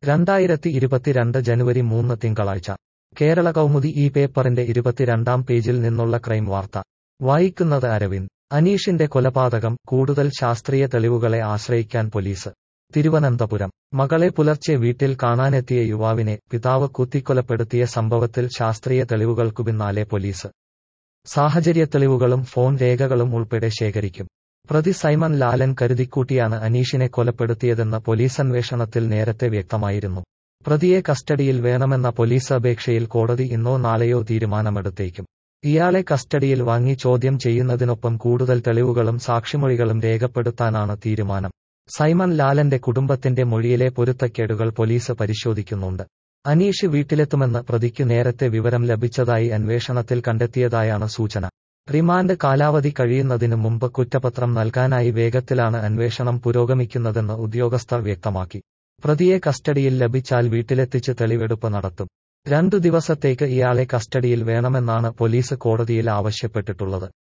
രണ്ടായിരത്തി ഇരുപത്തിരണ്ട് ജനുവരി മൂന്ന് തിങ്കളാഴ്ച കേരള കൗമുദി ഈ പേപ്പറിന്റെ ഇരുപത്തിരണ്ടാം പേജിൽ നിന്നുള്ള ക്രൈം വാർത്ത വായിക്കുന്നത് അരവിന്ദ് അനീഷിന്റെ കൊലപാതകം കൂടുതൽ ശാസ്ത്രീയ തെളിവുകളെ ആശ്രയിക്കാൻ പോലീസ് തിരുവനന്തപുരം മകളെ പുലർച്ചെ വീട്ടിൽ കാണാനെത്തിയ യുവാവിനെ പിതാവ് കുത്തിക്കൊലപ്പെടുത്തിയ സംഭവത്തിൽ ശാസ്ത്രീയ തെളിവുകൾക്കു പിന്നാലെ പോലീസ് സാഹചര്യ തെളിവുകളും ഫോൺ രേഖകളും ഉൾപ്പെടെ ശേഖരിക്കും പ്രതി സൈമൺ ലാലൻ കരുതിക്കൂട്ടിയാണ് അനീഷിനെ കൊലപ്പെടുത്തിയതെന്ന് പോലീസന്വേഷണത്തിൽ നേരത്തെ വ്യക്തമായിരുന്നു പ്രതിയെ കസ്റ്റഡിയിൽ വേണമെന്ന പോലീസ് അപേക്ഷയിൽ കോടതി ഇന്നോ നാളെയോ തീരുമാനമെടുത്തേക്കും ഇയാളെ കസ്റ്റഡിയിൽ വാങ്ങി ചോദ്യം ചെയ്യുന്നതിനൊപ്പം കൂടുതൽ തെളിവുകളും സാക്ഷിമൊഴികളും രേഖപ്പെടുത്താനാണ് തീരുമാനം സൈമൺ ലാലന്റെ കുടുംബത്തിന്റെ മൊഴിയിലെ പൊരുത്തക്കേടുകൾ പോലീസ് പരിശോധിക്കുന്നുണ്ട് അനീഷ് വീട്ടിലെത്തുമെന്ന് പ്രതിക്ക് നേരത്തെ വിവരം ലഭിച്ചതായി അന്വേഷണത്തിൽ കണ്ടെത്തിയതായാണ് സൂചന റിമാൻഡ് കാലാവധി കഴിയുന്നതിനു മുമ്പ് കുറ്റപത്രം നൽകാനായി വേഗത്തിലാണ് അന്വേഷണം പുരോഗമിക്കുന്നതെന്ന് ഉദ്യോഗസ്ഥർ വ്യക്തമാക്കി പ്രതിയെ കസ്റ്റഡിയിൽ ലഭിച്ചാൽ വീട്ടിലെത്തിച്ച് തെളിവെടുപ്പ് നടത്തും രണ്ടു ദിവസത്തേക്ക് ഇയാളെ കസ്റ്റഡിയിൽ വേണമെന്നാണ് പോലീസ് കോടതിയിൽ ആവശ്യപ്പെട്ടിട്ടുള്ളത്